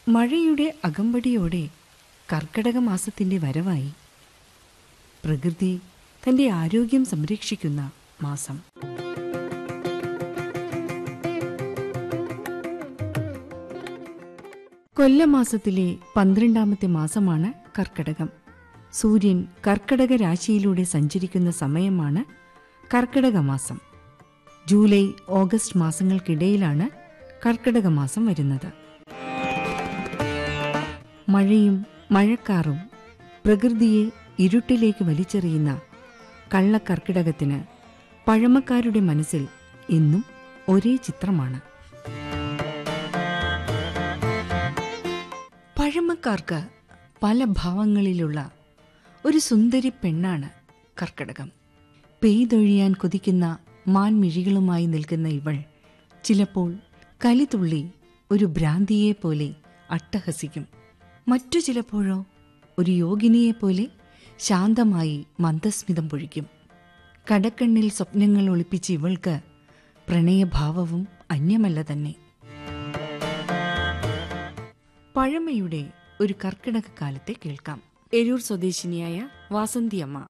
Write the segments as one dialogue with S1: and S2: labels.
S1: മഴയുടെ അകമ്പടിയോടെ കർക്കടക മാസത്തിന്റെ വരവായി പ്രകൃതി തന്റെ ആരോഗ്യം സംരക്ഷിക്കുന്ന മാസം കൊല്ലമാസത്തിലെ പന്ത്രണ്ടാമത്തെ മാസമാണ് കർക്കടകം സൂര്യൻ കർക്കടക രാശിയിലൂടെ സഞ്ചരിക്കുന്ന സമയമാണ് കർക്കടക മാസം ജൂലൈ ഓഗസ്റ്റ് മാസങ്ങൾക്കിടയിലാണ് കർക്കടക മാസം വരുന്നത് മഴയും മഴക്കാറും പ്രകൃതിയെ ഇരുട്ടിലേക്ക് വലിച്ചെറിയുന്ന കള്ളക്കർക്കിടകത്തിന് പഴമക്കാരുടെ മനസ്സിൽ എന്നും ഒരേ ചിത്രമാണ് പഴമക്കാർക്ക് പല ഭാവങ്ങളിലുള്ള ഒരു സുന്ദരി പെണ്ണാണ് കർക്കിടകം പെയ്തൊഴിയാൻ കൊതിക്കുന്ന മാൻമിഴികളുമായി നിൽക്കുന്ന ഇവൾ ചിലപ്പോൾ കലിതുള്ളി ഒരു ഭ്രാന്തിയെ പോലെ അട്ടഹസിക്കും മറ്റു ചിലപ്പോഴോ ഒരു യോഗിനിയെപ്പോലെ ശാന്തമായി മന്ദസ്മിതം പൊഴിക്കും കടക്കണ്ണിൽ സ്വപ്നങ്ങൾ ഒളിപ്പിച്ച ഇവൾക്ക് പ്രണയഭാവവും അന്യമല്ല തന്നെ പഴമയുടെ ഒരു കർക്കിടക കാലത്തെ കേൾക്കാം എരൂർ സ്വദേശിനിയായ വാസന്തിയമ്മ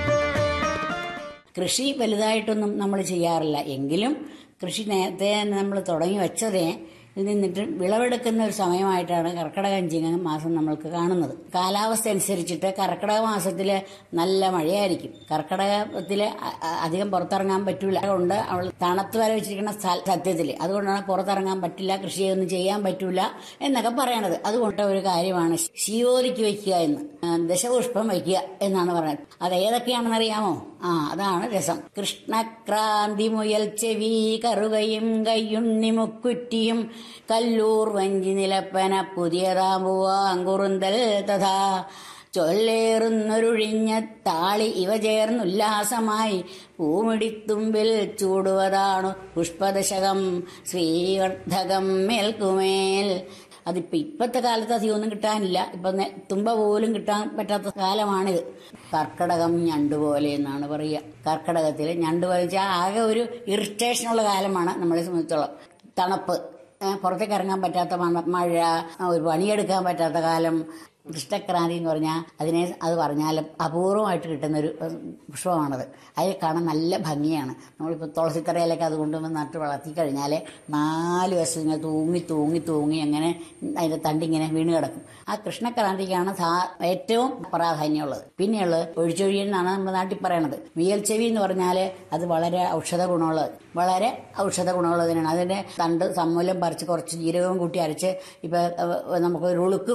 S2: കൃഷി വലുതായിട്ടൊന്നും നമ്മൾ ചെയ്യാറില്ല എങ്കിലും കൃഷി നേരത്തെ നമ്മൾ തുടങ്ങി വെച്ചതേ ഇത് നിന്നിട്ട് വിളവെടുക്കുന്ന ഒരു സമയമായിട്ടാണ് കർക്കിടക ചിങ്ങ മാസം നമ്മൾക്ക് കാണുന്നത് കാലാവസ്ഥ അനുസരിച്ചിട്ട് കർക്കിടക മാസത്തിൽ നല്ല മഴയായിരിക്കും കർക്കിടകത്തിൽ അധികം പുറത്തിറങ്ങാൻ പറ്റൂല അതുകൊണ്ട് അവൾ തണുത്ത് വരെ വെച്ചിരിക്കുന്ന സ്ഥല- സത്യത്തിൽ അതുകൊണ്ടാണ് പുറത്തിറങ്ങാൻ പറ്റില്ല കൃഷിയൊന്നും ചെയ്യാൻ പറ്റൂല എന്നൊക്കെ പറയണത് അതുകൊണ്ട് ഒരു കാര്യമാണ് ശിവോലിക്ക് വയ്ക്കുക എന്ന് ആ, ദശപുഷ്പം വയ്ക്കുക എന്നാണ് പറയുന്നത് അത് ഏതൊക്കെയാണെന്ന് അറിയാമോ ആ അതാണ് രസം കൃഷ്ണക്രാന്തി മുയൽ ചെവി കറുകയും കയ്യുണ്ണി മുക്കുറ്റിയും കല്ലൂർ വഞ്ചി നിലപ്പന പുതിയതാമ്പുവാങ്കുറുന്തൽ തഥാ ചൊല്ലേറുന്നൊരുഴിഞ്ഞ താളി ഇവ ചേർന്നുല്ലാസമായി പൂമിടിത്തുമ്പിൽ ചൂടുവതാണു പുഷ്പദശകം ശ്രീവർദ്ധകം മേൽക്കുമേൽ അതിപ്പോ ഇപ്പത്തെ കാലത്ത് അധികമൊന്നും കിട്ടാനില്ല ഇപ്പൊ നെ- തുമ്പ പോലും കിട്ടാൻ പറ്റാത്ത കാലമാണിത് കർക്കടകം ഞണ്ടുപോലെ എന്നാണ് പറയുക കർക്കടകത്തിൽ ഞണ്ടുപോലെ വെച്ചാൽ ആകെ ഒരു ഇറിറ്റേഷനുള്ള കാലമാണ് നമ്മളെ സംബന്ധിച്ചോളം തണുപ്പ് ഏ, പുറത്തേക്ക് ഇറങ്ങാൻ പറ്റാത്ത മണ- മഴ ഒരു പണിയെടുക്കാൻ പറ്റാത്ത കാലം കൃഷ്ണക്രാന്തി എന്ന് പറഞ്ഞാൽ അതിനെ അത് പറഞ്ഞാലും അപൂർവമായിട്ട് കിട്ടുന്ന ഒരു ഏഹ്, പുഷ്പമാണത് അതിൽ കാണാൻ നല്ല ഭംഗിയാണ് നമ്മളിപ്പോൾ തുളസിത്തറയിലൊക്കെ അത് കൊണ്ടുവന്ന് നട്ട് വളർത്തി കഴിഞ്ഞാൽ നാല് വശം ഇങ്ങനെ തൂങ്ങി തൂങ്ങി തൂങ്ങി അങ്ങനെ അതിന്റെ തണ്ടിങ്ങനെ വീണ് കിടക്കും ആ കൃഷ്ണക്രാന്തിക്കാണ് സാ- ഏറ്റവും പ്രാധാന്യമുള്ളത് പിന്നെയുള്ളത് ഒഴിച്ചൊഴിയൽ എന്നാണ് നമ്മുടെ നാട്ടിൽ പറയണത് വിയൽച്ചെവി എന്ന് പറഞ്ഞാൽ അത് വളരെ ഔഷധ ഗുണമുള്ളത് വളരെ ഔഷധ ഗുണമുള്ളതിനാണ് അതിന്റെ തണ്ട് സമൂലം പറിച്ച് കുറച്ച് ജീരകവും കൂട്ടി അരച്ച് ഇപ്പൊ ഏഹ്, നമുക്ക് ഒരു ഉളുക്ക്